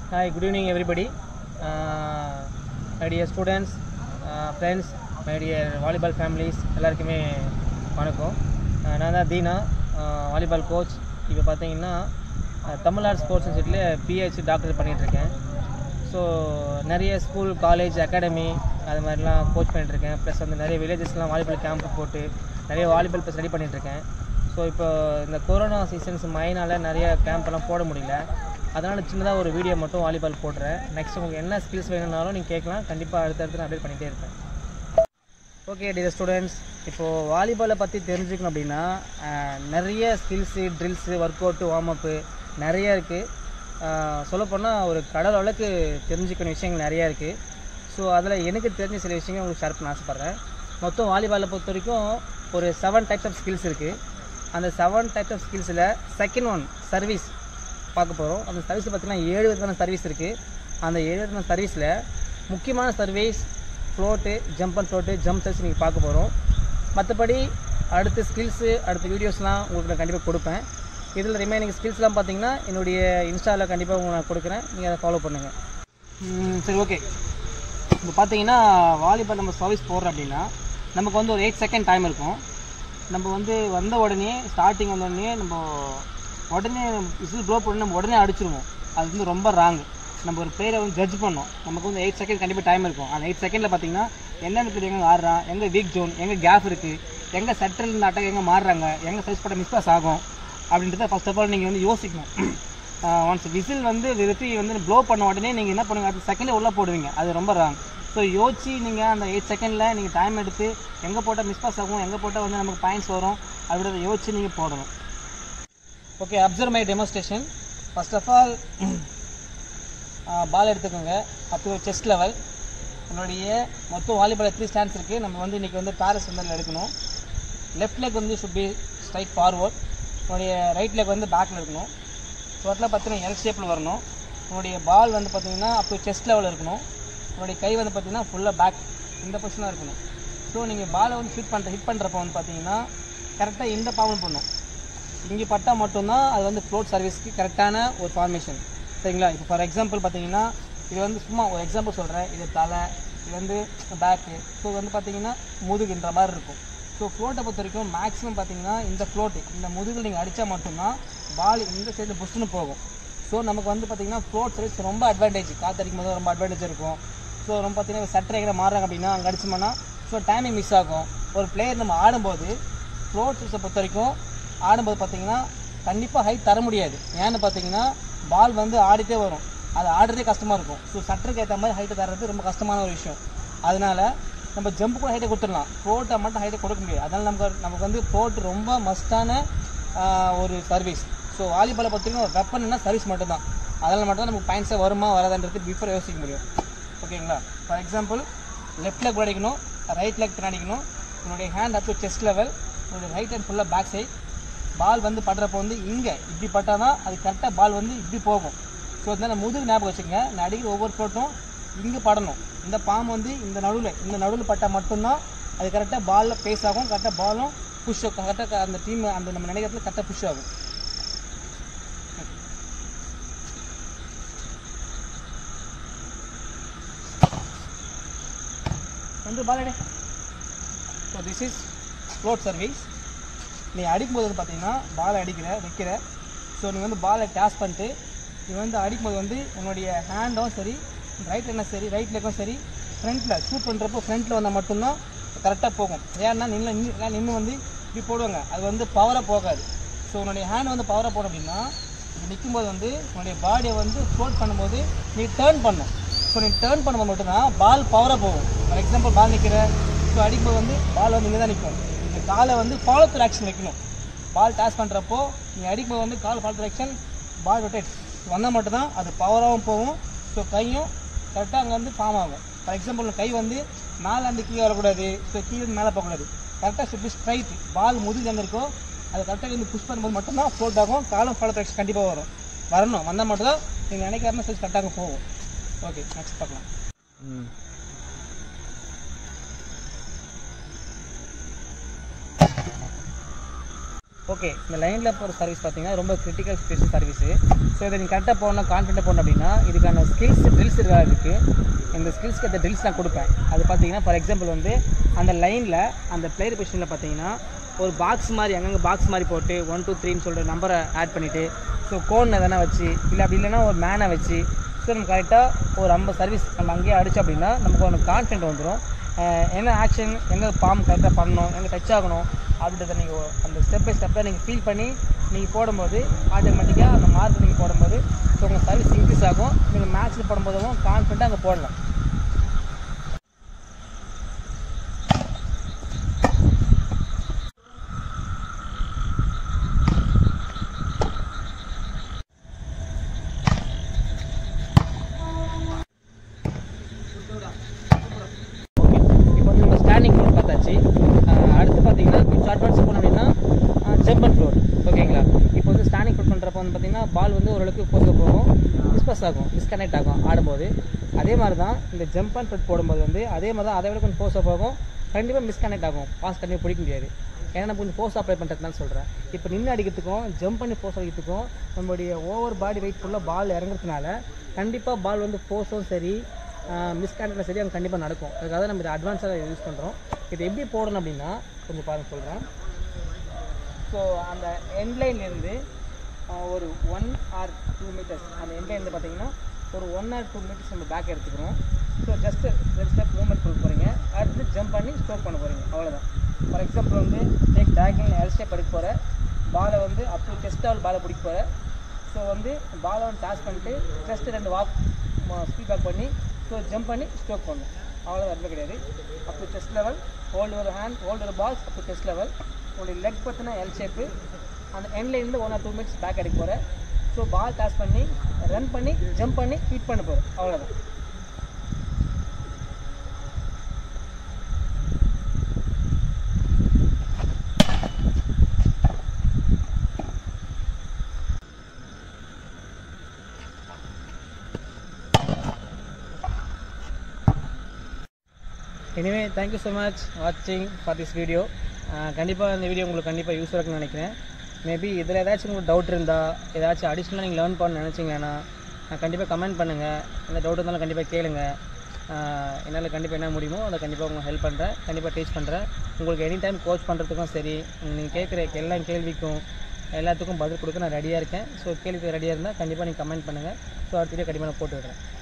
Hi, good evening, everybody. Uh, my dear students, uh, friends, my dear volleyball families, எல்லாருக்குமே வணக்கம் Uh, நான் தான் Dheena volleyball coach இப்போ பார்த்தீங்கன்னா uh, தமிழ்நாடு ஸ்போர்ட்ஸ் இன்ஸ்டியூட்டில் பிஹெச் டாக்டர் பண்ணிகிட்ருக்கேன் ஸோ நிறைய ஸ்கூல் காலேஜ் அகாடமி அது மாதிரிலாம் கோச் பண்ணிகிட்ருக்கேன் ப்ளஸ் வந்து நிறைய வில்லேஜஸ்லாம் வாலிபால் கேம்ப் போட்டு நிறைய வாலிபால் இப்போ ஸ்டடி பண்ணிகிட்ருக்கேன் ஸோ இப்போ இந்த கொரோனா சீசன்ஸ் மழைனால நிறைய கேம்ப்லாம் போட முடியல அதனால் சின்னதாக ஒரு வீடியோ மட்டும் வாலிபால் போடுறேன் நெக்ஸ்ட் உங்களுக்கு என்ன ஸ்கில்ஸ் வேணும்னாலும் நீங்கள் கேட்கலாம் கண்டிப்பாக அடுத்தடுத்து நான் அப்டேட் பண்ணிகிட்டே இருப்பேன் ஓகே டியர் ஸ்டூடெண்ட்ஸ் இப்போது வாலிபாலை பற்றி தெரிஞ்சுக்கணும் அப்படின்னா அஹ், நிறைய skills drills work out warm up நிறைய இருக்குது சொல்லப்போனால் ஒரு கடல் அளவுக்கு தெரிஞ்சுக்கணும் விஷயங்கள் நிறையா இருக்குது ஸோ அதில் எனக்கு தெரிஞ்ச சில விஷயங்கள் உங்களுக்கு ஷேர் பண்ண ஆசைப்பட்றேன் மொத்தம் வாலிபாலை பொறுத்த வரைக்கும் ஒரு செவன் டைப்ஸ் ஆஃப் ஸ்கில்ஸ் இருக்குது அந்த செவன் டைப்ஸ் ஆஃப் ஸ்கில்ஸில் செகண்ட் ஒன் சர்வீஸ் பார்க்க போகிறோம் அந்த சர்வீஸில் பார்த்தீங்கன்னா ஏழு விதமான சர்வீஸ் இருக்குது அந்த ஏழு விதமான சர்வீஸில் முக்கியமான service float jump and float jump service நீங்கள் பார்க்க போகிறோம் மற்றபடி அடுத்த ஸ்கில்ஸு அடுத்த வீடியோஸ்லாம் உங்களுக்கு நான் கண்டிப்பாக கொடுப்பேன் இதில் ரிமைனிங் ஸ்கில்ஸ்லாம் பார்த்தீங்கன்னா என்னுடைய இன்ஸ்டாவில் கண்டிப்பாக உங்களுக்கு நான் கொடுக்குறேன் நீங்கள் அதை ஃபாலோ பண்ணுங்கள் ம், சரி ஓகே இப்போ பார்த்தீங்கன்னா வாலிபால் நம்ம சர்வீஸ் போடுறோம் அப்படின்னா நமக்கு வந்து ஒரு எயிட் செகண்ட் டைம் இருக்கும் நம்ம வந்து வந்த உடனே ஸ்டார்டிங் வந்த உடனே நம்ம உடனே விசில் ப்ளோ பண்ணி நம்ம உடனே அடிச்சிருவோம் அது வந்து ரொம்ப ராங் நம்ம ஒரு பிளேயரை வந்து ஜட்ஜ் பண்ணோம் நமக்கு வந்து எயிட் செகண்ட் கண்டிப்பாக டைம் இருக்கும் அந்த எயிட் செகண்டில் பார்த்தீங்கன்னா எந்தெந்த பிளேயர் எங்கே ஆடுறான் எங்கே வீக் ஜோன் எங்கே கேப் இருக்குது எங்கே செட்டில் இந்த அட்டாக் எங்கே மாறுறாங்க எங்கே சைஸ் பண்ண மிஸ் பாஸ் ஆகும் அப்படின்றத ஃபர்ஸ்ட் ஆஃப் ஆல் நீங்கள் வந்து யோசிக்கணும் ஒன்ஸ் விசில் வந்து விருத்தி வந்து ப்ளோ பண்ண உடனே நீங்கள் என்ன பண்ணுவீங்க அடுத்த செகண்டே உள்ளே போடுவீங்க அது ரொம்ப ராங் ஸோ யோசிச்சு நீங்கள் அந்த எயிட் செகண்டில் நீங்கள் டைம் எடுத்து எங்கே போட்டால் மிஸ் பாஸ் ஆகும் எங்கே போட்டால் வந்து நமக்கு பாயிண்ட்ஸ் வரும் அப்படின்றத யோசிச்சு நீங்கள் போடணும் okay observe my demonstration first of all ball எடுத்துக்கோங்க அப் டு செஸ்ட் லெவல் உங்களுடைய மொத்தம் வாலிபால் த்ரீ ஸ்டாண்ட்ஸ் இருக்குது நம்ம வந்து இன்றைக்கி வந்து பேரஸ் வந்து எடுக்கணும் லெஃப்ட் லெக் வந்து ஷுட் பி ஸ்ட்ரைட் ஃபார்வர்ட் உங்களுடைய ரைட் லெக் வந்து பேக்கில் இருக்கணும் டோட்டலாக பார்த்தீங்கன்னா எல் ஷேப்பில் வரணும் உங்களுடைய பால் வந்து பார்த்தீங்கன்னா அப் டு செஸ்ட் லெவலில் இருக்கணும் உங்களுடைய கை வந்து பார்த்தீங்கன்னா ஃபுல்லாக பேக் இந்த பொசிஷனாக இருக்கணும் ஸோ நீங்கள் பாலை வந்து ஹிட் பண்ணுற ஹிட் பண்ணுறப்ப வந்து பார்த்தீங்கன்னா கரெக்டாக இந்த பாவன் பண்ணும் இங்கே பட்டால் மட்டும்தான் அது வந்து ஃப்ளோட் சர்வீஸ்க்கு கரெக்டான ஒரு ஃபார்மேஷன் சரிங்களா இப்போ ஃபார் எக்ஸாம்பிள் பார்த்தீங்கன்னா இது வந்து சும்மா ஒரு எக்ஸாம்பிள் சொல்கிறேன் இது தலை இது வந்து பேக்கு ஸோ இது வந்து பார்த்தீங்கன்னா முதுகுன்ற மாதிரி இருக்கும் ஸோ ஃப்ளோட்டை பொறுத்த வரைக்கும் மேக்ஸிமம் பார்த்தீங்கன்னா இந்த ஃப்ளோட்டு இந்த முதுகில் நீங்கள் அடித்தா மட்டும்தான் பால் இந்த சைடில் புஷ்னு போகும் ஸோ நமக்கு வந்து பார்த்தீங்கன்னா ஃப்ளோட் சர்வீஸ் ரொம்ப அட்வான்டேஜ் காற்றடிக்கும் போது ரொம்ப அட்வான்டேஜ் இருக்கும் ஸோ ரொம்ப பார்த்தீங்கன்னா சட்டை எங்கே மாறுறாங்க அப்படின்னா அங்கே அடிச்சோம்னா ஸோ டைமிங் மிஸ் ஆகும் ஒரு பிளேயர் நம்ம ஆடும்போது ஃப்ளோட் சர்வீஸை பொறுத்த வரைக்கும் ஆடும்போது பார்த்தீங்கன்னா கண்டிப்பாக ஹைட் தர முடியாது ஏன்னு பார்த்தீங்கன்னா பால் வந்து ஆடிட்டே வரும் அது ஆடுறதே கஷ்டமாக இருக்கும் ஸோ சட்டருக்கு ஏற்ற மாதிரி ஹைட்டு தர்றது ரொம்ப கஷ்டமான ஒரு விஷயம் அதனால நம்ம ஜம்ப் கூட ஹைட்டை கொடுத்துடலாம் ஃப்ளோட்டை மட்டும் ஹைட்டை கொடுக்க முடியாது அதனால் நமக்கு நமக்கு வந்து ஃப்ளோட் ரொம்ப மஸ்டான ஒரு சர்வீஸ் ஸோ வாலிபாலை பொறுத்தவரைக்கும் ஒரு வெப்பன்னா சர்வீஸ் மட்டும்தான் அதனால் மட்டும் தான் நமக்கு பாயிண்ட்ஸே வருமா வராதுன்றது பிஃபோர் யோசிக்க முடியும் ஓகேங்களா ஃபார் எக்ஸாம்பிள் லெஃப்ட் லெக் அடிக்கணும் ரைட் லெக் அடிக்கணும் உன்னுடைய hand up to chest level உன்னுடைய ரைட் ஹேண்ட் ஃபுல்லாக பேக் சைட் பால் வந்து படுறப்போ வந்து இங்கே இப்படி பட்டால் தான் அது கரெக்டாக பால் வந்து இப்படி போகும் ஸோ அதனால் முதுகு ஞாபகம் வச்சுக்கங்க நான் அடிக்கிற ஒவ்வொரு ஃப்ளோட்டும் இங்கே படணும் இந்த பாம் வந்து இந்த நடுவில் இந்த நடுவில் பட்டால் மட்டும்தான் அது கரெக்டாக பாலில் ஃபேஸ் ஆகும் கரெக்டாக பாலும் புஷ் கரெக்டாக அந்த டீம் அந்த நம்ம நினைக்கிறதுல கரெக்டாக புஷ் ஆகும் வந்து பால் அடி so this is float service நீ அடிக்கும்போது வந்து பார்த்தீங்கன்னா பாலை அடிக்கிற வைக்கிற ஸோ நீ வந்து பாலை டேஸ் பண்ணிட்டு நீ வந்து அடிக்கும்போது வந்து உன்னுடைய ஹேண்டும் சரி ரைட் என்ன சரி ரைட் லெக்கும் சரி ஃப்ரண்ட்டில் ஷூட் பண்ணுறப்போ ஃப்ரண்ட்டில் வந்தால் மட்டும்தான் கரெக்டாக போகும் ஏன்னா நின்று நின்று நின்று வந்து இப்படி போடுவாங்க அது வந்து பவராக போகாது ஸோ உன்னுடைய ஹேண்ட் வந்து பவராக போடும் அப்படின்னா இது நிற்கும்போது வந்து உன்னுடைய பாடியை வந்து ஃப்ளோட் பண்ணும்போது நீ டேர்ன் பண்ணும் ஸோ நீ டேர்ன் பண்ணும்போது மட்டும்தான் பால் பவராக போகும் ஃபார் எக்ஸாம்பிள் பால் நிற்கிற ஸோ அடிக்கும்போது வந்து பால் வந்து இங்கே தான் நிற்கும் இந்த காலை வந்து ஃபாலோ த்ரூ ஆக்ஷன் வைக்கணும் பால் டாஸ் பண்ணுறப்போ நீ அடிக்கும்போது வந்து கால் follow through action ball rotate வந்தால் மட்டும்தான் அது பவராகவும் போகும் ஸோ கையும் கரெக்டாக அங்கே வந்து ஃபார்ம் ஆகும் ஃபார் எக்ஸாம்பிள் கை வந்து மேலே அந்த கீழே வரக்கூடாது ஸோ கீழே மேலே போகக்கூடாது கரெக்டாக ஷுட் ஸ்ட்ரைட் பால் முதுகு எங்கே இருக்கோ அது கரெக்டாக வந்து புஷ் பண்ணும்போது மட்டும்தான் ஃப்ளோட் ஆகும் காலும் ஃபாலோ த்ரூ ஆக்ஷன் கண்டிப்பாக வரும் வரணும் வந்தால் மட்டும்தான் நீங்கள் நினைக்காம சைஸ் கரெக்டாக போகும் ஓகே நெக்ஸ்ட் பார்க்கலாம் ஓகே இந்த லைனில் போகிற சர்வீஸ் பார்த்தீங்கன்னா ரொம்ப கிரிட்டிக்கல் ஸ்பெஷல் சர்வீஸு ஸோ இதை நீங்கள் கரெக்டாக போகணும் கான்ஃபிடென்ட்டாக போகணும் அப்படின்னா இதுக்கான ஸ்கில்ஸ் ட்ரில்ஸ் இருக்கா இருக்குது இந்த ஸ்கில்ஸ்க்கு அந்த ட்ரில்ஸ் நான் கொடுப்பேன் அது பார்த்தீங்கன்னா ஃபார் எக்ஸாம்பிள் வந்து அந்த லைனில் அந்த பிளேயர் பொசிஷனில் பார்த்தீங்கன்னா ஒரு பாக்ஸ் மாதிரி அங்கங்கே பாக்ஸ் மாதிரி போட்டு ஒன் டூ த்ரீன்னு சொல்கிற நம்பரை ஆட் பண்ணிவிட்டு ஸோ கோன் எதனா வச்சு இல்லை அப்படி இல்லைன்னா ஒரு மேனை வச்சு ஸோ நம்ம கரெக்டாக ஒரு ஐம்பது சர்வீஸ் நம்ம அங்கேயே அடித்தோம் அப்படின்னா நமக்கு ஒரு கான்ஃபிடென்ட் வந்துடும் அஹ் என்ன ஆக்ஷன் எங்கே பாம் கரெக்டாக பண்ணணும் எங்கே டச் ஆகணும் அப்படின்றத நீங்கள் அந்த ஸ்டெப் பை ஸ்டெப்பாக நீங்கள் ஃபீல் பண்ணி நீங்கள் போடும்போது ஆட்டோமேட்டிக்காக அந்த மார்க் நீங்கள் போடும்போது ஸோ உங்கள் சர்வீஸ் இன்க்ரீஸ் ஆகும் நீங்கள் மேட்ச்சில் போடும்போதும் கான்ஃபிடென்ட்டாக அங்கே போடலாம் ஓகே இப்போ வந்து நம்ம ஸ்டாண்டிங் ஃப்ளோர் பார்த்தாச்சு அஹ் அடுத்து பார்த்தீங்கன்னா கொஞ்சம் அட்வான்ஸ் போனோம் அப்படின்னா ஜம்ப் அண்ட் ஃப்ளோர் ஓகேங்களா இப்போ வந்து ஸ்டாண்டிங் ஃப்ளோர் பண்ணுறப்ப வந்து பார்த்தீங்கன்னா பால் வந்து ஓரளவுக்கு போக போகும் டிஸ்பஸ் ஆகும் டிஸ்கனெக்ட் ஆகும் ஆடும்போது அதே மாதிரி தான் இந்த ஜம்ப் அண்ட் ஃப்ளோட் போடும்போது வந்து அதே மாதிரி தான் அதை விட கொஞ்சம் ஃபோர்ஸாக போகும் கண்டிப்பாக மிஸ்கனெக்ட் ஆகும் பாஸ் கண்டிப்பாக பிடிக்க முடியாது ஏன்னா நம்ம கொஞ்சம் ஃபோர்ஸ் அப்ளை பண்ணுறதுனால சொல்கிறேன் இப்போ நின்று அடிக்கிறதுக்கும் ஜம்ப் பண்ணி ஃபோர்ஸ் அடிக்கிறதுக்கும் நம்மளுடைய ஓவர் பாடி வெயிட் ஃபுல்லாக பால் இறங்குறதுனால கண்டிப்பாக பால் வந்து ஃபோர்ஸும் சரி மிஸ்கனெக்டில் சரி அங்கே கண்டிப்பாக நடக்கும் அதுக்காக நம்ம இதை அட்வான்ஸாக யூஸ் பண்ணுறோம் இது எப்படி போடணும் அப்படின்னா கொஞ்சம் பாருங்க சொல்கிறேன் ஸோ அந்த எண்ட்லைன்லேருந்து ஒரு ஒன் ஆர் டூ மீட்டர்ஸ் அந்த எண்ட்லைன்லேருந்து பார்த்தீங்கன்னா ஒரு ஒன் ஆர் டூ மீட்டர்ஸ் நம்ம பேக் எடுத்துக்கிறோம் ஸோ ஜஸ்ட்டு ரெண்டு ஸ்டெப் மூவ்மெண்ட் கொடுக்க போகிறீங்க அடுத்து ஜம்ப் பண்ணி ஸ்டோர் பண்ண போகிறீங்க அவ்வளோதான் ஃபார் எக்ஸாம்பிள் வந்து டேக் டேக்கிங் எல் ஸ்டெப் எடுக்க போகிற பாலை வந்து அப் டு செஸ்ட் லெவல் பாலை பிடிக்க போகிற ஸோ வந்து பாலை வந்து டாஸ் பண்ணிட்டு ஜஸ்ட் ரெண்டு வாக் ஸ்பீட் பேக் பண்ணி ஸோ ஜம்ப் பண்ணி ஸ்டோக் பண்ணணும் அவ்வளோ வரவே கிடையாது up to chest level hold ஒரு ஹேண்ட் ஹோல்டு ஒரு balls up to chest level உங்களுடைய லெக் பார்த்தினா எல் ஷேப்பு அந்த எண்ட்லேருந்து one or two minutes back அடிக்க போகிறேன் ஸோ பால் டாஸ் பண்ணி ரன் பண்ணி ஜம்ப் பண்ணி ஹிட் பண்ண போகிறேன் அவ்வளோதான் எனிவே தேங்க்யூ ஸோ மச் வாட்சிங் ஃபார் திஸ் வீடியோ கண்டிப்பாக இந்த வீடியோ உங்களுக்கு கண்டிப்பாக யூஸ்ஃபுல்லாக இருக்குன்னு நினைக்கிறேன் மேபி இதில் ஏதாச்சும் உங்களுக்கு டவுட் இருந்தால் ஏதாச்சும் அடிஷ்னலாக நீங்கள் லேர்ன் பண்ண நினச்சிங்கன்னா கண்டிப்பாக கமெண்ட் பண்ணுங்கள் எந்த டவுட் இருந்தாலும் கண்டிப்பாக கேளுங்க ஆஹ் என்னால் கண்டிப்பாக என்ன முடியுமோ அதை கண்டிப்பாக உங்களுக்கு ஹெல்ப் பண்ணுறேன் கண்டிப்பாக டீச் பண்ணுறேன் உங்களுக்கு எனி டைம் கோச் பண்ணுறதுக்கும் சரி நீங்கள் கேட்குற எல்லா கேள்விக்கும் எல்லாத்துக்கும் பதில் கொடுக்க நான் ரெடியாக இருக்கேன் ஸோ கேள்விக்கு ரெடியாக இருந்தால் கண்டிப்பாக நீங்கள் கமெண்ட் பண்ணுங்கள் ஸோ அடுத்த வீடியோ கண்டிப்பாக நான் போட்டு விடுறேன்